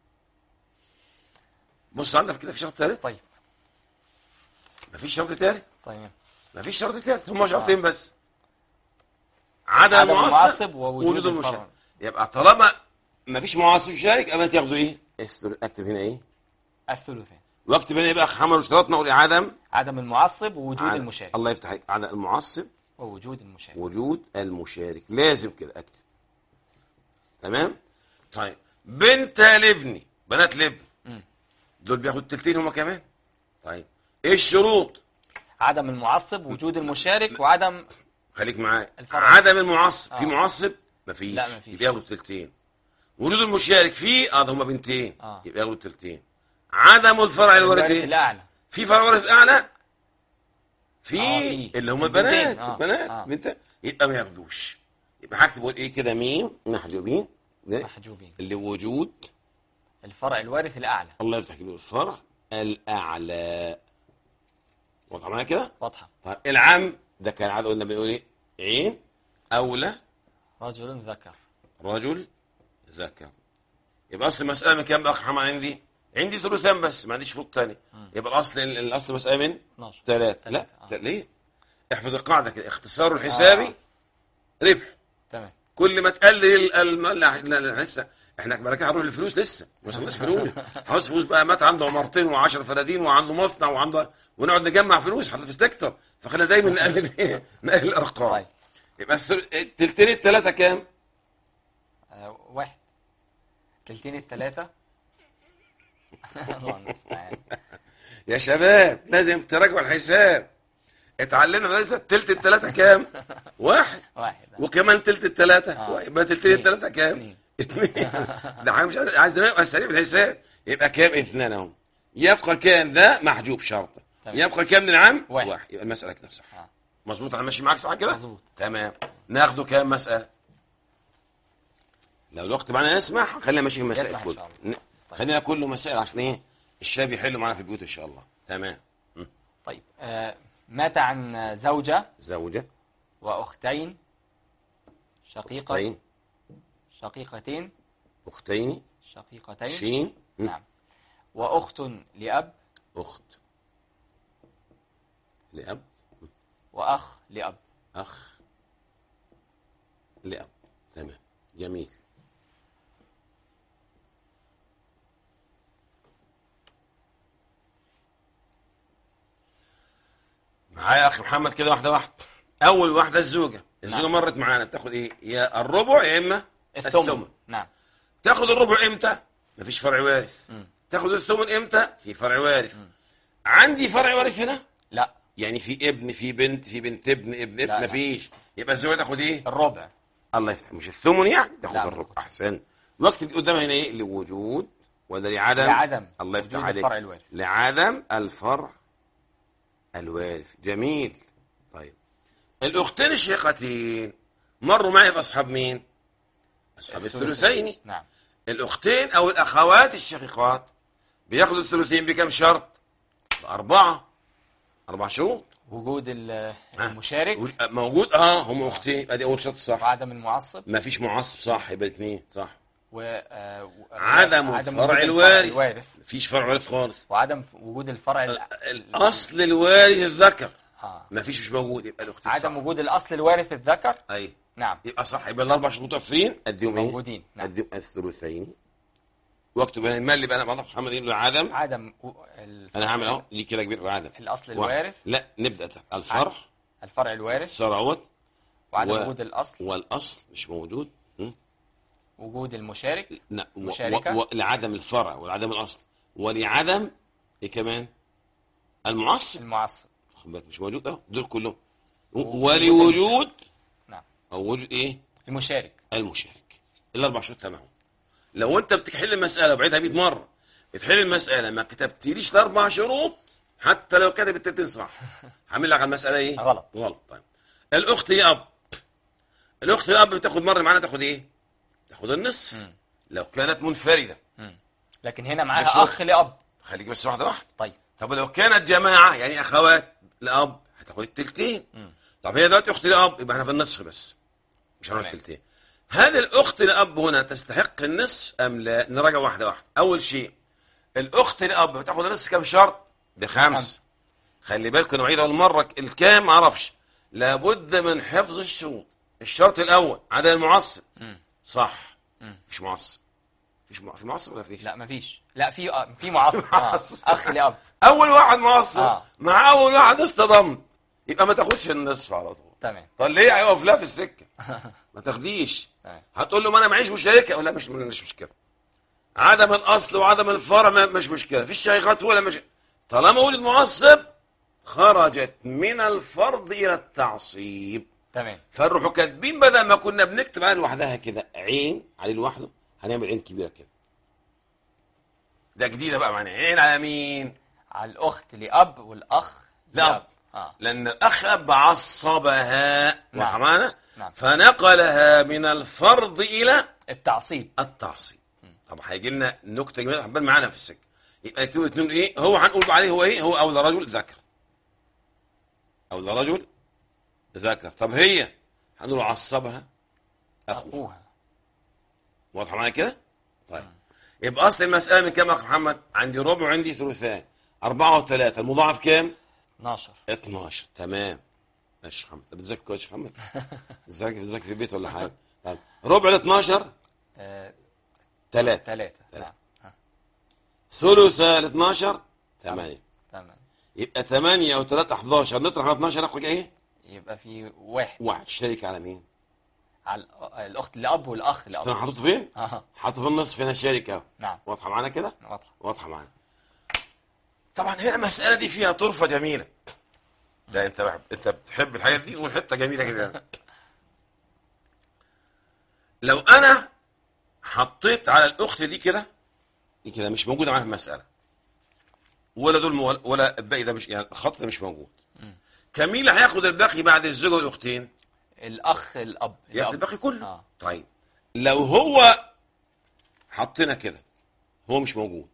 بص عندك كده في شرط ثالث طيب مفيش شرط ثالث طيب مفيش شرط ثالث هم شرطين بس عدم عدم المعصب المعصب ووجود ووجود الفرع. المشارك يبقى طالما مفيش معصب شارك يبقى تاخدوا ايه؟ الثلث. اكتب هنا ايه؟ الثلثين واكتب هنا يبقى اخ محمد اشترطنا نقول عدم عدم المعصب ووجود عدم- المشارك الله يفتح عليك عدم المعصب ووجود المشارك وجود المشارك لازم كده اكتب تمام؟ طيب بنت لابني بنات لابن مم. دول بياخدوا التلتين هما كمان طيب ايه الشروط؟ عدم المعصب وجود المشارك وعدم خليك معايا الفرع. عدم المعصب في آه. معصب مفيش لا، مفيش. يبقى ياخدوا التلتين وجود المشارك فيه اه ده هما بنتين آه. يبقى ياخدوا التلتين عدم الفرع الوارث الوارث ايه الأعلى في فرع وارث اعلى في آه، في. اللي هم البنتين. البنات آه. البنات آه. بنت يبقى ما ياخدوش يبقى هكتب اقول ايه كده ميم محجوبين ده محجوبين اللي وجود الفرع الوارث الأعلى الله يفتح له الفرع الاعلى واضح معايا كده واضحة طيب العام ده كان عاد قلنا بنقول ايه عين اولى رجل ذكر رجل ذكر يبقى اصل المساله من كام بقى يا اخ محمد عندي عندي ثلثان بس ما عنديش فروض تاني يبقى الاصل الاصل مساله من 12 ثلاثة لا ثلاثة، آه. ليه احفظ القاعده كده اختصار الحسابي آه. ربح تمام كل ما تقلل الم... لا, لا, لا لسه احنا بعد كده هنروح للفلوس لسه ما وصلناش فلوس عاوز فلوس بقى مات عنده عمارتين و10 فدادين وعنده مصنع وعنده ونقعد نجمع فلوس حتى فلوس تكتر فخلينا دايما نقلل ايه نقلل الارقام طيب يبقى الثل- التلتين الثلاثه كام؟ آه، واحد تلتين التلاتة الله المستعان يا شباب لازم تراجعوا الحساب اتعلمنا لسه تلت الثلاثه كام؟ واحد واحد آه. وكمان تلت الثلاثه آه. يبقى تلتين اتنين. الثلاثه كام؟ اتنين. اثنين ده حاجه مش عايز عايز دماغ يبقى سريع في الحساب يبقى كام اثنان اهو يبقى كام ده محجوب شرطه تمام. يبقى كام من العام؟ واحد. واحد يبقى المساله كده صح آه. مظبوط انا ماشي معاك صح كده؟ مظبوط. تمام ناخده كام مساله؟ لو الوقت معانا يسمح خلينا ماشي في المسائل يسمح إن كله شاء الله. ن- خلينا كله مسائل عشان ايه؟ الشباب يحلوا معانا في البيوت ان شاء الله تمام م. طيب آه، مات عن زوجة زوجة وأختين شقيقة أختين شقيقتين أختين شقيقتين شين م. نعم وأخت لأب أخت لأب وأخ لأب أخ لأب تمام جميل معايا يا أخي محمد كده واحدة واحدة أول واحدة الزوجة الزوجة نعم. مرت معانا بتاخد إيه يا الربع يا إما الثمن نعم تاخد الربع امتى؟ مفيش فرع وارث تاخد الثمن امتى؟ في فرع وارث عندي فرع وارث هنا لا يعني في ابن في بنت في بنت ابن ابن لا، ابن لا. مفيش يبقى الزوجة تاخد ايه؟ الربع الله يفتح مش الثمن يعني تاخد لا، ما الربع تاخدش. احسن واكتب قدامها هنا ايه لوجود ولا لعدم لعدم الله يفتح وجود عليك الفرع الوارث. لعدم الفرع الوارث جميل طيب الاختين الشقيقتين مروا معي باصحاب مين؟ اصحاب الثلثين نعم الاختين او الاخوات الشقيقات بياخدوا الثلثين بكم شرط؟ باربعه اربع شروط وجود ال- المشارك موجود اه هم اختين ادي اول شرط صح وعدم المعصب ما فيش معصب صح يبقى اثنين صح و آه، و- عدم, وجود الفرع الوارث الوارث مفيش فرع وارث خالص وعدم ف- وجود الفرع ال- الاصل الوارث الذكر آه. مفيش مش موجود يبقى الاختين عدم صح وجود الأصل الوارث الذكر اي نعم يبقى صح يبقى الاربع شروط متوفرين اديهم ايه؟ موجودين، نعم. اديهم الثلثين واكتب هنا المال اللي بقى انا بعرف محمد يقول له عدم عدم و- الف- انا هعمل اهو ليه كده كبير عدم الأصل واحد. الوارث لا نبدا تحت الفرع الفرع الوارث ثروت وعدم و- وجود الأصل والاصل مش موجود م? وجود المشارك لا و- مشاركة. و- و- لعدم الفرع ولعدم الاصل ولعدم ايه كمان؟ المعصب المعصب خد بالك مش موجود اهو دول كلهم و- وجود ولوجود نعم او وجود ايه؟ المشارك المشارك الاربع شروط تمام لو انت بتحل المساله وبعيدها 100 مره بتحل المساله ما كتبتليش الاربع شروط حتى لو كتب التلتين صح هعمل لك على المساله ايه؟ غلط. غلط طيب الاخت هي اب الاخت هي اب بتاخد مره معانا تاخد ايه؟ تاخد النصف لو كانت منفرده لكن هنا معاها بالشروط. أخ لأب خليك بس واحده واحده طيب طب لو كانت جماعه يعني اخوات لاب هتاخد التلتين طب هي دلوقتي اخت لاب يبقى احنا في النصف بس مش هنقول تمام. التلتين هل الاخت لاب هنا تستحق النصف ام لا نراجع واحده واحده اول شيء الاخت لاب بتاخد النصف كم شرط بخمس خمس. خلي بالكم نعيد اول مره الكام ما اعرفش لابد من حفظ الشروط الشرط الاول عدم المعصب صح مش معصب فيش م- في معصب ولا فيش لا مفيش لا في آه، في معصب آه. معصب. أخ لأب اول واحد معصب آه. مع اول واحد اصطدم يبقى ما تاخدش النصف على طول تمام طب ليه هيقف لها في السكه ما تاخديش تمام. هتقول له ما انا معيش مشاركه ولا مش مش مشكله عدم الاصل وعدم الفرع ما- مش مشكله في الشيخات ولا مش طالما ولد معصب خرجت من الفرض الى التعصيب تمام فنروحوا كاتبين بدل ما كنا بنكتب عليه لوحدها كده عين عليه لوحده هنعمل عين كبيره كده ده جديده بقى معناها عين على مين على الأخت لأب والأخ لأب. آه. لأن الأخ أب عصبها نعم. معنا نعم. فنقلها من الفرض إلى التعصيب التعصيب طب هيجي لنا نكتة جميلة حبان معانا في السكة يبقى يكتبوا اتنين إيه هو هنقول عليه هو إيه هو أو ده رجل ذكر أو ده رجل ذكر طب هي هنقول عصبها أخوها أخوها واضحة معايا كده؟ طيب يبقى اصل المساله من كام يا اخ محمد عندي ربع وعندي ثلثان أربعة وثلاثة المضاعف كام 12 12 تمام ماشي يا محمد أنت بتذاكر كويس يا محمد بتذاكر بتذاكر في البيت ولا حاجه طيب ربع ال 12 آه، 3 ثلاثة ثلاثة. نعم ها، ثلث ال 12 8 تمام يبقى 8 و3 11 نطرح من 12 ناخد ايه؟ يبقى في واحد واحد شريك على مين؟ على الأ- الاخت الاب والاخ انا الاب حاططه فين؟ اها حاطه في النصف هنا شريك اهو نعم واضحه معانا كده؟ واضحه واضحه معانا طبعا هنا المساله دي فيها طرفه جميله ده انت بحب. انت بتحب الحاجات دي تقول حته جميله كده لو انا حطيت على الاخت دي كده دي كده مش موجوده معاها في المساله ولا دول مو... ولا الباقي ده مش يعني الخط ده مش موجود كان مين اللي هياخد الباقي بعد الزوجه والاختين الاخ الاب ياخد الاب. الباقي كله اه طيب لو هو حطينا كده هو مش موجود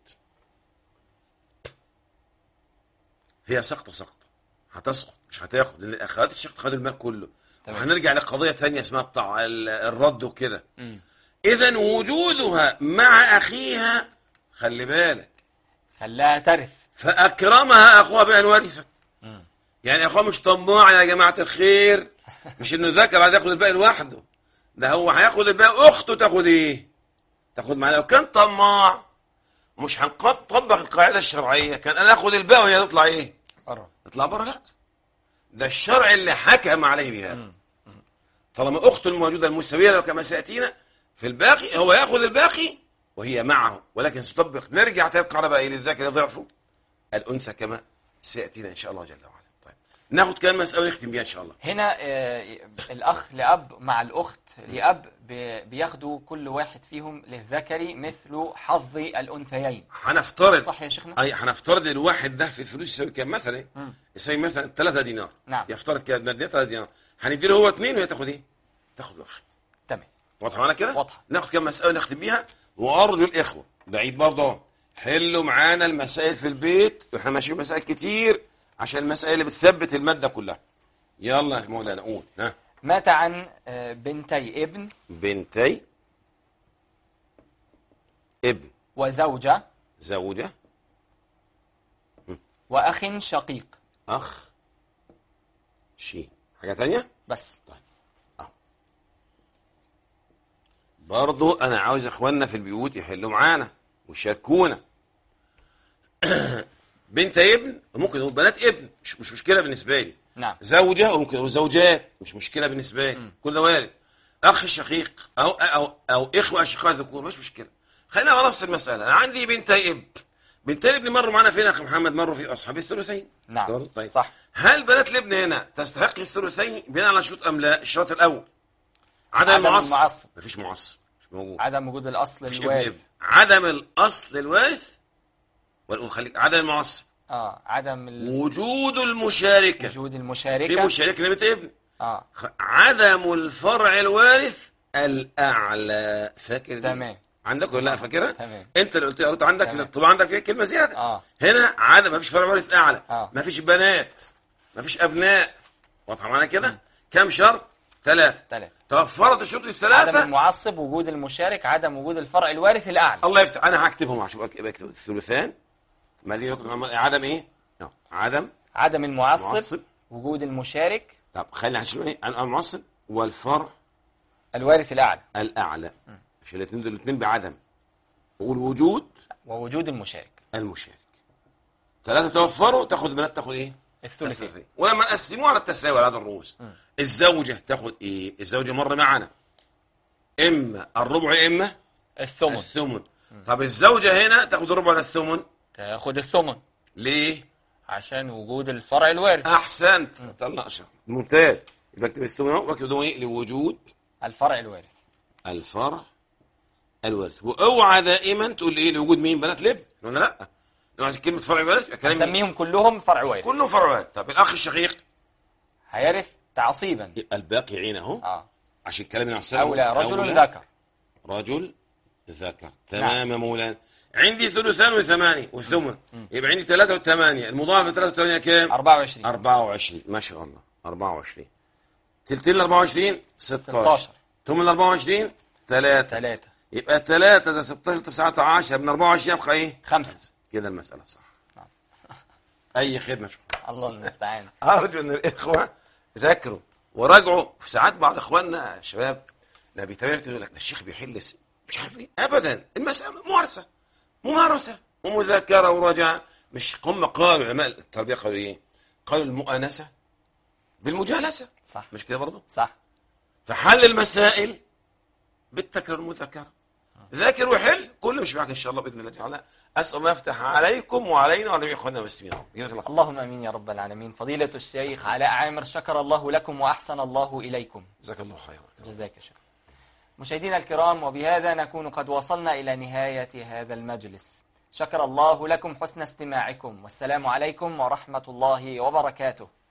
هي سقطة سقطة هتسقط مش هتاخد لان اخوات الشق خدوا المال كله تمام. وهنرجع لقضية تانية اسمها بتاع ال- الرد وكده مم. اذا وجودها مع اخيها خلي بالك خلاها ترث فاكرمها اخوها بان ورثت مم. يعني اخوها مش طماع يا جماعة الخير مش انه ذكر عايز ياخد الباقي لوحده ده هو هياخد الباقي اخته تاخد ايه تاخد معاه لو كان طماع مش هنطبق القاعدة الشرعية كان انا اخد الباقي وهي تطلع ايه قرب تطلع بره لا ده الشرع اللي حكم عليه بهذا طالما اخته الموجودة المساوية له كما سيأتينا في الباقي هو ياخذ الباقي وهي معه ولكن ستطبق نرجع تبقى بقى للذكر ضعفه الانثى كما سيأتينا ان شاء الله جل وعلا طيب ناخد كلام مسألة ونختم بيها ان شاء الله هنا آه، الاخ لاب مع الاخت لاب ب- بياخدوا كل واحد فيهم للذكر مثل حظ الانثيين هنفترض صح يا شيخنا اي هنفترض الواحد ده في الفلوس يساوي كام مثلا مم. يساوي مثلا 3 دينار نعم. يفترض كده نديها 3 دينار هندي له هو اثنين وهي تاخد ايه؟ تاخد واحد تمام واضحه معانا كده؟ واضحة. ناخد كام مساله نختم بيها وارجو الاخوه بعيد برضه اهو حلوا معانا المسائل في البيت واحنا ماشيين مسائل كتير عشان المسائل اللي بتثبت الماده كلها يلا يا مولانا قول ها مات عن آه، بنتي ابن بنتي ابن وزوجة زوجه وأخ شقيق اخ شي حاجه ثانيه بس برضو انا عاوز اخواننا في البيوت يحلوا معانا ويشاركونا بنت ابن وممكن نقول بنات ابن مش, مش مشكله بالنسبه لي نعم زوجه وممكن نقول زوجات مش مشكله بالنسبه لي كل ده وارد اخ شقيق او او او اخوه اشقاء ذكور مش مشكله خلينا نص المساله انا عندي بنتي ابن بنتي ابن مروا معانا فين يا اخي محمد مروا في اصحاب الثلثين نعم طيب صح هل بنات الابن هنا تستحق الثلثين بناء على شروط ام لا الشرط الاول عدم, عدم المعصب المعصب. مفيش معصب مش موجود عدم وجود الأصل مفيش ابن الوارث ابن عدم الاصل الوارث ولا خليك عدم المعصب اه عدم ال- وجود المشاركه وجود في المشاركة مشاركه لبنت ابن اه خ- عدم الفرع الوارث الاعلى فاكر دي؟ تمام. عندك ولا لا فاكرها تمام. انت اللي قلت قلت عندك تمام. طبعا عندك فيها كلمه زياده اه هنا عدم ما فيش فرع وارث اعلى آه. ما فيش بنات ما فيش ابناء واضحه معانا كده كم شرط ثلاثه ثلاثة توفرت الشروط عدم الثلاثه المعصب وجود المشارك عدم وجود الفرع الوارث الأعلى الله يفتح انا هكتبهم عشان أبقى- أبقى اكتب الثلثان ما دي يكتب عدم ايه أه. عدم عدم المعصب معصب. وجود المشارك طب خلينا هنشوف ايه المعصب والفرع الوارث الأعلى الاعلى عشان الاثنين دول الاثنين بعدم والوجود ووجود المشارك المشارك ثلاثة توفروا تاخد البنات تاخد ايه؟ الثلثين الثلثين ولما نقسموه على التساوي على هذا الرؤوس الزوجة تاخد ايه؟ الزوجة مر معنا اما الربع اما الثمن الثمن طب الزوجة هنا تاخد الربع على الثمن تاخد الثمن ليه؟ عشان وجود الفرع الوارث احسنت طلع شر ممتاز يبقى اكتب الثمن اهو واكتب ده ايه؟ لوجود الفرع الوارث الفرع الوارث واوعى دائما تقول ايه لوجود مين بنات لب ولا لا؟ لو عايز كلمة فرع وارث يبقى كلام مين؟ نسميهم كلهم فرع وارث كله فرع وارث طب الاخ الشقيق هيرث تعصيبا يبقى الباقي عين اهو اه عشان كلام النبي صلى الله أولى عليه وسلم رجل ذكر رجل ذكر تمام يا مولانا عندي ثلثان وثمانية وثمن يبقى عندي ثلاثة وثمانية المضاعف ثلاثة وثمانية كام؟ 24 24 ما شاء الله 24 تلتين ال 24 16 16. ثم ال 24 3 ثلاثة يبقى 3 زائد 16 19 من 24 يبقى ايه؟ خمسة كده المسألة صح نعم. أي خدمة شكرا الله المستعان أرجو أن الإخوة ذاكروا وراجعوا في ساعات بعض إخواننا شباب لا بيتابعوا يقول لك ده الشيخ بيحل س- مش عارف إيه أبدا المسألة ممارسة ممارسة ومذاكرة وراجعة مش هم قالوا علماء التربية قالوا إيه؟ قالوا المؤانسة بالمجالسة صح مش كده برضه؟ صح فحل المسائل بالتكرار المذاكرة ذاكر وحل كل مش معك إن شاء الله بإذن الله تعالى أسأل الله يفتح عليكم وعلينا وعلى جميع إخواننا المسلمين جزاك الله خير. اللهم امين يا رب العالمين فضيلة الشيخ علاء عامر شكر الله لكم واحسن الله اليكم جزاك الله خيرا جزاك شكرا مشاهدينا الكرام وبهذا نكون قد وصلنا إلى نهاية هذا المجلس شكر الله لكم حسن استماعكم والسلام عليكم ورحمة الله وبركاته